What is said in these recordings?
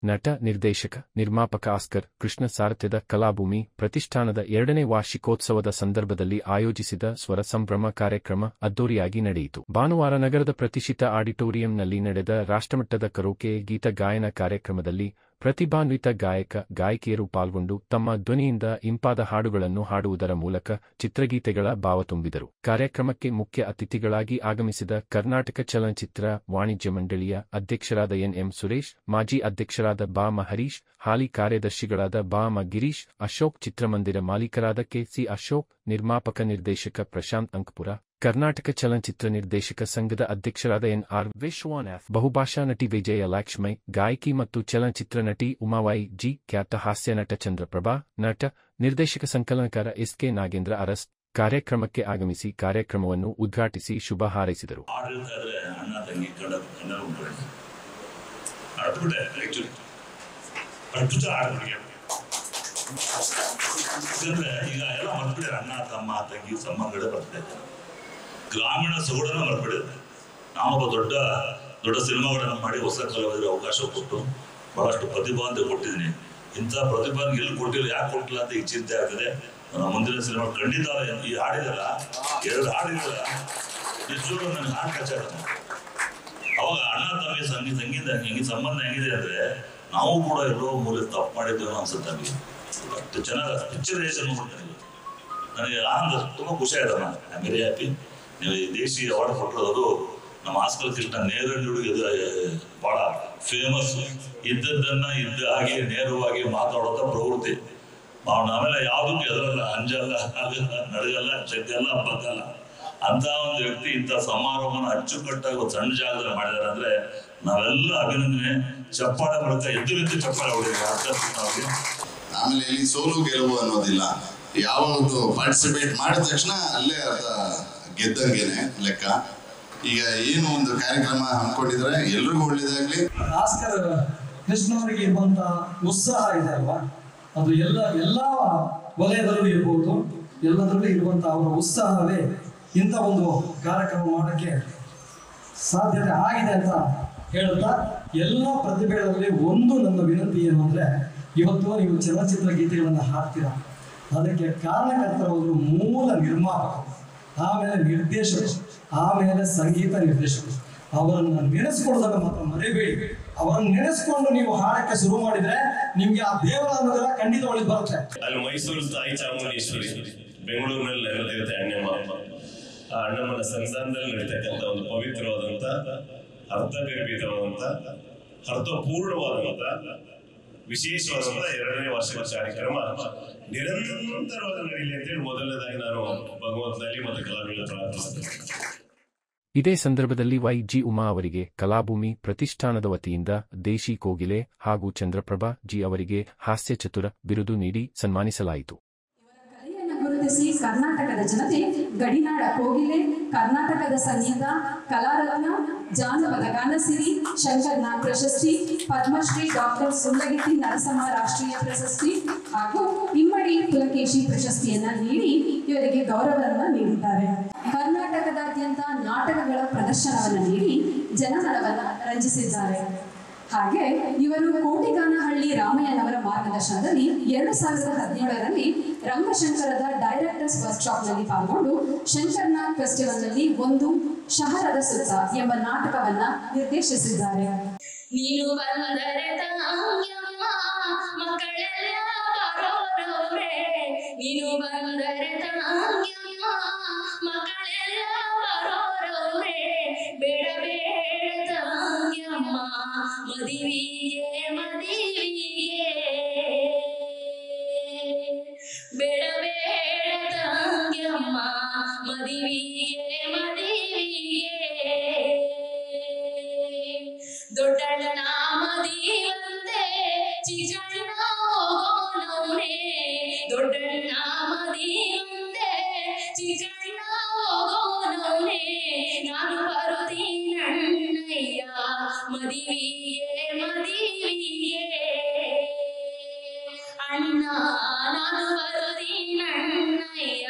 ನಟ ನಿರ್ದೇಶಕ ನಿರ್ಮಾಪಕ ಆಸ್ಕರ್ ಕೃಷ್ಣ ಸಾರಥ್ಯದ ಕಲಾಭೂಮಿ ಪ್ರತಿಷ್ಠಾನದ ಎರಡನೇ ವಾರ್ಷಿಕೋತ್ಸವದ ಸಂದರ್ಭದಲ್ಲಿ ಆಯೋಜಿಸಿದ ಸ್ವರ ಸಂಭ್ರಮ ಕಾರ್ಯಕ್ರಮ ಅದ್ದೂರಿಯಾಗಿ ನಡೆಯಿತು ಭಾನುವಾರ ನಗರದ ಪ್ರತಿಷ್ಠಿತ ಆಡಿಟೋರಿಯಂನಲ್ಲಿ ನಡೆದ ರಾಷ್ಟ್ರಮಟ್ಟದ ಕರೋಕೆ ಗೀತ ಗಾಯನ ಕಾರ್ಯಕ್ರಮದಲ್ಲಿ ಪ್ರತಿಭಾನ್ವಿತ ಗಾಯಕ ಗಾಯಕಿಯರು ಪಾಲ್ಗೊಂಡು ತಮ್ಮ ಧ್ವನಿಯಿಂದ ಇಂಪಾದ ಹಾಡುಗಳನ್ನು ಹಾಡುವುದರ ಮೂಲಕ ಚಿತ್ರಗೀತೆಗಳ ಭಾವ ತುಂಬಿದರು ಕಾರ್ಯಕ್ರಮಕ್ಕೆ ಮುಖ್ಯ ಅತಿಥಿಗಳಾಗಿ ಆಗಮಿಸಿದ ಕರ್ನಾಟಕ ಚಲನಚಿತ್ರ ವಾಣಿಜ್ಯ ಮಂಡಳಿಯ ಅಧ್ಯಕ್ಷರಾದ ಎನ್ ಎಂ ಸುರೇಶ್ ಮಾಜಿ ಅಧ್ಯಕ್ಷರಾದ ಬಾಮ ಹರೀಶ್ ಹಾಲಿ ಕಾರ್ಯದರ್ಶಿಗಳಾದ ಬಾಮ ಗಿರೀಶ್ ಅಶೋಕ್ ಚಿತ್ರಮಂದಿರ ಮಾಲೀಕರಾದ ಕೆಸಿ ಅಶೋಕ್ ನಿರ್ಮಾಪಕ ನಿರ್ದೇಶಕ ಪ್ರಶಾಂತ್ ಅಂಕಪುರ ಕರ್ನಾಟಕ ಚಲನಚಿತ್ರ ನಿರ್ದೇಶಕ ಸಂಘದ ಅಧ್ಯಕ್ಷರಾದ ಎನ್ ಆರ್ ವಿಶ್ವನಾಥ್ ಬಹುಭಾಷಾ ನಟಿ ವಿಜಯ ಲಕ್ಷ್ಮೈ ಗಾಯಕಿ ಮತ್ತು ಚಲನಚಿತ್ರ ನಟಿ ಉಮಾವಾಯಿ ಜಿ ಖ್ಯಾತ ಹಾಸ್ಯ ನಟ ಚಂದ್ರಪ್ರಭಾ ನಟ ನಿರ್ದೇಶಕ ಸಂಕಲನಕಾರ ಎಸ್ ಕೆ ನಾಗೇಂದ್ರ ಅರಸ್ ಕಾರ್ಯಕ್ರಮಕ್ಕೆ ಆಗಮಿಸಿ ಕಾರ್ಯಕ್ರಮವನ್ನು ಉದ್ಘಾಟಿಸಿ ಶುಭ ಹಾರೈಸಿದರು ಆಡಳಿತ ಆದ್ರೆ ಅಣ್ಣ ತಂಗಿ ಗಂಡ ಗಂಡ ಉಂಟು ಅಡ್ಬಿಟ್ಟೆ ಆಕ್ಚುಲಿ ಅಡ್ಬಿಟ್ಟು ಆಡ್ಬಿಟ್ಟಿಗೆ ಯಾಕಂದ್ರೆ ಈಗ ಎಲ್ಲ ಮರ್ಬಿಟ್ಟಿದ್ದಾರೆ ಅಣ್ಣ ತಮ್ಮ ತಂಗಿ ಸಂಬಂಧಗಳೇ ಬರ್ತಿದೆ ಗ್ರಾಮೀಣ ಸೊಗಡನ್ನ ಮರ್ಬಿಟ್ಟಿದೆ ನಾವೊಬ್ಬ ದೊಡ್ಡ ದೊಡ್ಡ ಸಿನಿಮಾಗಳನ್ನ ಮಾಡಿ ಹೊಸ ಕಲಾವಿದರಿಗೆ ಅವಕಾಶ ಕೊಟ್ಟು ಬಹಳಷ್ಟು ಪ್ರತಿಭಾವಂತ ಕೊಟ್ಟಿದ್ದೀನಿ ಇಂಥ ಪ್ರತಿಭಾನ ಎಲ್ಲಿ ಕೊಟ್ಟಿಲ್ಲ ಯಾಕೆ ಕೊಟ್ಟಿಲ್ಲ ಅಂತ ಈಗ ಚಿಂತೆ ಆಗ್ತದೆ ನನ್ನ ಮುಂದಿನ ಸಿನಿಮಾ ಖಂಡಿತ ಈ ಹಾಡಿದಲ್ಲ ಎರಡು ಹಾಡಿದಲ್ಲ ನಿಜವಾಗ್ಲೂ ನನಗೆ ಹಾಡು ಕಚ್ಚಾಡುತ್ತೆ ಅವಾಗ ಅಣ್ಣ ತಮಗೆ ಸಂಗೀತ ಸಂಗೀತ ಹೆಂಗೆ ಸಂಬಂಧ ಹೆಂಗಿದೆ ಅಂದ್ರೆ ನಾವು ಕೂಡ ಎಲ್ಲೋ ಮೂಲೆ ತಪ್ಪು ಮಾಡಿದ್ದೇವೆ ಅನ್ಸುತ್ತೆ ನಮಗೆ ಅಷ್ಟು ಚೆನ್ನಾಗಿ ಪಿಕ್ಚರೈಸೇಷನ್ ನೋಡ್ತೀನಿ ನನಗೆ ಆನಂದ ತುಂಬಾ ಖುಷಿ ಆಯ್ತು ನಾನು ಐ ವೆರಿ ಹ್ಯಾಪಿ ನೀವು ಈ ದೇಶಿ ಅವಾರ್ಡ್ ಕೊಟ್ಟಿರೋದು ನಮ್ಮ ಆಸ್ಕರ್ ಕೃಷ್ಣ ನೇರಳ್ಳಿ ಇದು ಬಹಳ ಫೇಮಸ್ ಇದ್ದದ್ದನ್ನ ಇದ್ದ ಹಾಗೆ ನೇರವಾಗಿ ಮಾತಾಡೋದ ಪ್ರವೃತ್ತಿ ಅವನು ಆಮೇಲೆ ಯಾವುದಕ್ಕೂ ಎದರಲ್ಲ ಅಂಜಲ್ಲ ಆಗಲ್ಲ ನಡಗಲ್ಲ ಚೆಕ್ಕಲ್ಲ ಬಗ್ಗಲ್ಲ ಅಂತ ಒಂದು ವ್ಯಕ್ತಿ ಇಂಥ ಸಮಾರಂಭನ ಅಚ್ಚುಕಟ್ಟಾಗಿ ಒಂದು ಸಣ್ಣ ಜಾಗದಲ್ಲಿ ಮಾಡಿದಾರೆ ಅಂದ್ರೆ ನಾವೆಲ್ಲ ಅಭಿನಂದನೆ ಚಪ್ಪಾಳೆ ಮೂಲಕ ಎದ್ದು ಎದ್ದು ಚಪ್ಪಾಳೆ ಹೊಡಿದ್ವಿ ಆಸ್ಕರ್ ಕೃಷ್ಣ ಅವ್ರಿಗೆ ಆಮೇಲೆ ಇಲ್ಲಿ ಸೋಲು ಗೆಲುವು ಅನ್ನೋದಿಲ್ಲ ಯಾವ ಒಂದು ಪಾರ್ಟಿಸಿಪೇಟ್ ಮಾಡಿದ ತಕ್ಷಣ ಅಲ್ಲೇ ಅರ್ಧ ಗೆದ್ದಂಗೆನೆ ಲೆಕ್ಕ ಈಗ ಏನು ಒಂದು ಕಾರ್ಯಕ್ರಮ ಹಮ್ಮಿಕೊಂಡಿದ್ರೆ ಎಲ್ರಿಗೂ ಒಳ್ಳೇದಾಗ್ಲಿ ಆಸ್ಕರ್ ಕೃಷ್ಣವರಿಗೆ ಇರುವಂತ ಉತ್ಸಾಹ ಇದೆ ಅಲ್ವಾ ಅದು ಎಲ್ಲ ಎಲ್ಲ ವಲಯದಲ್ಲೂ ಇರ್ಬೋದು ಎಲ್ಲದರಲ್ಲೂ ಇರುವಂತ ಅವರ ಉತ್ಸಾಹವೇ ಇಂಥ ಒಂದು ಕಾರ್ಯಕ್ರಮ ಮಾಡಕ್ಕೆ ಸಾಧ್ಯತೆ ಆಗಿದೆ ಅಂತ ಹೇಳ್ತಾ ಎಲ್ಲ ಪ್ರತಿಭೆಗಳಲ್ಲಿ ಒಂದು ನನ್ನ ವಿನಂತಿ ಏನು ಅಂದ್ರೆ ಇವತ್ತು ನೀವು ಚಲನಚಿತ್ರ ಗೀತೆಗಳನ್ನು ಹಾಡ್ತೀರಾ ಅದಕ್ಕೆ ಕಾರಣಕರ್ತರವರು ಮೂಲ ನಿರ್ಮಾಪಕರು ಆಮೇಲೆ ನಿರ್ದೇಶಕರು ಆಮೇಲೆ ಸಂಗೀತ ನಿರ್ದೇಶಕರು ಅವರನ್ನ ನೆನೆಸ್ಕೊಳ್ಳೋದನ್ನ ಮಾತ್ರ ಮರೆಯಬೇಡಿ ಅವರನ್ನು ನೆನೆಸ್ಕೊಂಡು ನೀವು ಹಾಡಕ್ಕೆ ಶುರು ಮಾಡಿದ್ರೆ ನಿಮ್ಗೆ ಆ ದೇವರ ಅನುಗ್ರಹ ಖಂಡಿತ ಒಳಗೆ ಬರುತ್ತೆ ಅಲ್ಲಿ ಮೈಸೂರು ತಾಯಿ ಚಾಮುಂಡೇಶ್ವರಿ ಬೆಂಗಳೂರಿನಲ್ಲಿ ನೆಲೆದಿರುತ್ತೆ ಅಣ್ಣಮ್ಮ ಆ ಅಣ್ಣಮ್ಮನ ಸಂಧಾನದಲ್ಲಿ ನಡೀತಕ್ಕಂಥ ಒಂದು ಪವಿತ್ರವಾದಂತ ಅರ್ಥಗರ್ಭಿತವಾದಂತ ಅರ್ಥಪೂರ್ಣವಾದಂತ ವಿಶೇಷವಾದಂತ ಎರಡನೇ ವರ್ಷದ ಕಾರ್ಯಕ್ರಮ ನಿರಂತರವಾಗಿ ನಡೀಲಿ ಅಂತೇಳಿ ಮೊದಲನೇದಾಗಿ ನಾನು ಭಗವಂತನಲ್ಲಿ ಮತ್ತು ಕಲಾವಿದ ಪ್ರಾರ್ಥಿಸ್ತೇನೆ ಇದೇ ಸಂದರ್ಭದಲ್ಲಿ ವೈ ಜಿ ಉಮಾ ಅವರಿಗೆ ಕಲಾಭೂಮಿ ಪ್ರತಿಷ್ಠಾನದ ವತಿಯಿಂದ ದೇಶಿ ಕೋಗಿಲೆ ಹಾಗೂ ಚಂದ್ರಪ್ರಭಾ ಜಿ ಅವರಿಗೆ ಹಾಸ್ಯ ಚತುರ ಬಿರುದು ನೀಡಿ ಸನ್ಮಾನಿಸಲಾಯಿತು ಕಲೆಯನ್ನು ಗುರುತಿಸಿ ಕರ್ನಾಟಕದ ಜನತೆ ಗಡಿನಾಡ ಕೋಗಿಲೆ ಕರ್ನಾಟಕದ ಸಂಗೀತ ಕಲಾರತ್ನ ಜಾನಪದ ಗಾನಸಿರಿ ಶಂಕರ್ ನಾಗ್ ಪ್ರಶಸ್ತಿ ಪದ್ಮಶ್ರೀ ಡಾಕ್ಟರ್ ಸುಂದಗಿತ್ತಿ ನರಸಮ್ಮ ರಾಷ್ಟ್ರೀಯ ಪ್ರಶಸ್ತಿ ಹಾಗೂ ಇಮ್ಮಡಿ ಪುಲಕೇಶಿ ಪ್ರಶಸ್ತಿಯನ್ನ ನೀಡಿ ಇವರಿಗೆ ಗೌರವವನ್ನು ನೀಡಿದ್ದಾರೆ ಕರ್ನಾಟಕದಾದ್ಯಂತ ನಾಟಕಗಳ ಪ್ರದರ್ಶನವನ್ನು ನೀಡಿ ಜನಮನವನ್ನ ರಂಜಿಸಿದ್ದಾರೆ ಹಾಗೆ ಇವರು ಕೋಟಿಗಾನಹಳ್ಳಿ ರಾಮಯ್ಯನವರ ಮಾರ್ಗದರ್ಶನದಲ್ಲಿ ಎರಡು ಸಾವಿರದ ಹದಿನೇಳರಲ್ಲಿ ರಂಗಶಂಕರದ ಡೈರೆಕ್ಟರ್ಸ್ ವರ್ಕ್ಶಾಪ್ನಲ್ಲಿ ಪಾಲ್ಗೊಂಡು ಶಂಕರ್ನಾಗ್ ಫೆಸ್ಟಿವಲ್ನಲ್ಲಿ ಒಂದು ಶಹರದ ಸುತ್ತ ಎಂಬ ನಾಟಕವನ್ನ ನಿರ್ದೇಶಿಸಿದ್ದಾರೆ ನೀನು ಬಂದರೆ ತಂಗ್ಯಮ್ಮ ಮಕ್ಕಳೆಲ್ಲ ಬರೋರವ್ರೆ ನೀನು ಬಂದರೆ ತಂಗ್ಯಮ್ಮ ಮಕ್ಕಳೆಲ್ಲ ಬರೋರವ್ರೆ ಬೇಡ ಬೇಡ ತಂಗ್ಯಮ್ಮ ಮದಿವಿಗೆ ಮದಿವಿಗೆ ಬೇಡ ಬೇಡ ತಂಗ್ಯಮ್ಮ ಮದಿವಿಗೆ ಮದಿವಿಗೆ ದೊಡ್ಡಣ್ಣ ಮದಿವಂತೆ ಚಿಕ್ಕಣ್ಣ ಹೋಗೋನವ್ರೆ ದೊಡ್ಡಣ್ಣ ಮದಿವಂತೆ ಚಿಕ್ಕಣ್ಣ ಹೋಗೋನವ್ರೆ ನಾನು ಬರುತ್ತೀನಣ್ಣಯ್ಯ ಮದಿವಿಗೆ ಮದಿವಿಗೆ ಅಣ್ಣ ನಾನು ಬರುತ್ತೀನಣ್ಣಯ್ಯ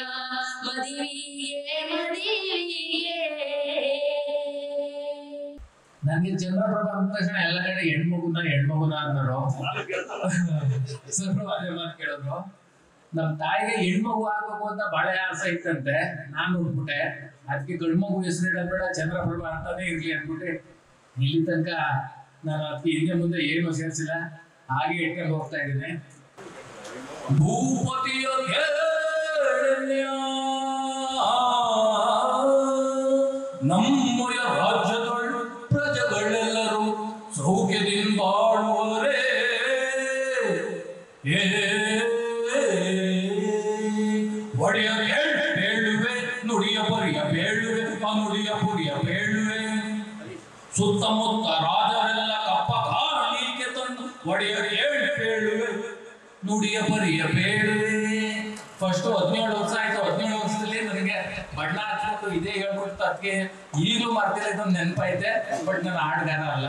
ಮದಿವಿಗೆ ಮದಿವಿಗೆ ನನಗೆ ಜನರ ಚಂದ್ರಪ್ರಭಾ ಅಂದ ತಕ್ಷಣ ಎಲ್ಲ ಕಡೆ ಹೆಣ್ಮಗುನ ಹೆಣ್ಮಗುನ ಅಂದರು ಸ್ವಲ್ಪ ಅದೇ ಮಾತು ಕೇಳಿದ್ರು ನಮ್ ತಾಯಿಗೆ ಹೆಣ್ಮಗು ಆಗ್ಬೇಕು ಅಂತ ಬಹಳ ಆಸೆ ಇತ್ತಂತೆ ನಾನು ಹುಡ್ಬಿಟ್ಟೆ ಅದಕ್ಕೆ ಗಂಡು ಮಗು ಹೆಸರು ಬೇಡ ಚಂದ್ರಪ್ರಭಾ ಅಂತಾನೆ ಇರ್ಲಿ ಅಂದ್ಬಿಟ್ಟು ಇಲ್ಲಿ ತನಕ ನಾನು ಅದಕ್ಕೆ ಹಿಂದೆ ಮುಂದೆ ಏನು ಸೇರಿಸಿಲ್ಲ ಹಾಗೆ ಇಟ್ಕೊಂಡು ಹೋಗ್ತಾ ಇದ್ದೀನಿ ಭೂಪತಿಯ ಕೇಳನ್ಯ ನಮ್ಮಯ ರಾಜ್ಯದೊಳು ಪ್ರಜೆಗಳೆಲ್ಲರೂ ಸೌಖ್ಯದಿಂದ ಬಾಳುವರೇ ಏ ಒಡೆಯ ಬೇಳುವೆ ನುಡಿಯ ಪರಿಯ ಬೇಳುವೆ ಆ ನುಡಿಯ ಪುರಿಯ ಬೇಳುವೆ ಸುತ್ತಮುತ್ತ ರಾಜರೆಲ್ಲ ಕಪ್ಪ ಕಾಣಿಕೆ ತಂದು ಒಡೆಯರು ಏಳು ಬೇಳುವೆ ನುಡಿಯ ಪರಿಯ ಬೇಳುವೆ ಫಸ್ಟ್ ಹದಿನೇಳು ವರ್ಷ ಆಯ್ತು ಹದಿನೇಳು ವರ್ಷದಲ್ಲಿ ನನಗೆ ಬಣ್ಣ ಹಚ್ಬೇಕು ಇದೇ ಹೇಳ್ಕೊಡ್ತು ಅದಕ್ಕೆ ಈಗಲೂ ಮರ್ತಿಲ್ಲ ಇದೊಂದು ನೆನಪೈತೆ ಬಟ್ ನಾನು ಹಾಡ್ಗಾರ ಅಲ್ಲ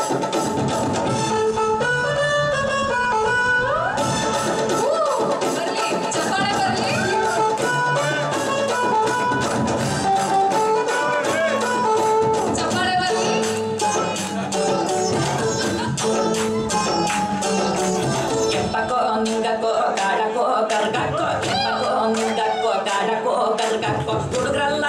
ಬರ್ಲಿ ಚಪ್ಪಾಳೆ ಬರ್ಲಿ ಚಪ್ಪಾಳೆ ಬರ್ಲಿ ಕೆಂಪಕೋ ನುಂಗಕೋ ಕಾಡಕೋ ಕರ್ಗಕ್ಕೋ ಕೆಂಪಕೋ ನುಂಗಕ್ಕೋ ಕಾಡಕೋ ಕರ್ಗಕ್ಕೋ ಹುಡುಗರೆಲ್ಲ